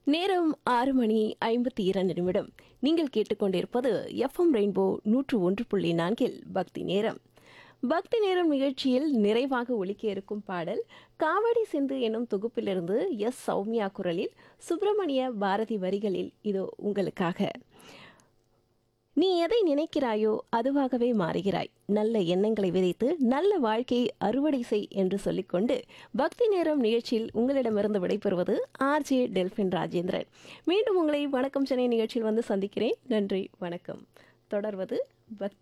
நேரம் ஆறு மணி ஐம்பத்தி இரண்டு நிமிடம் நீங்கள் கேட்டுக்கொண்டிருப்பது எஃப்எம் ரெயின்போ நூற்று ஒன்று புள்ளி நான்கில் பக்தி நேரம் பக்தி நேரம் நிகழ்ச்சியில் நிறைவாக ஒலிக்க இருக்கும் பாடல் காவடி சிந்து என்னும் தொகுப்பிலிருந்து எஸ் சௌமியா குரலில் சுப்பிரமணிய பாரதி வரிகளில் இதோ உங்களுக்காக நீ எதை நினைக்கிறாயோ அதுவாகவே மாறுகிறாய் நல்ல எண்ணங்களை விதைத்து நல்ல வாழ்க்கையை அறுவடை செய் என்று சொல்லிக்கொண்டு பக்தி நேரம் நிகழ்ச்சியில் உங்களிடமிருந்து விடைபெறுவது ஆர்ஜே டெல்பின் ராஜேந்திரன் மீண்டும் உங்களை வணக்கம் சென்னை நிகழ்ச்சியில் வந்து சந்திக்கிறேன் நன்றி வணக்கம் தொடர்வது பக்தி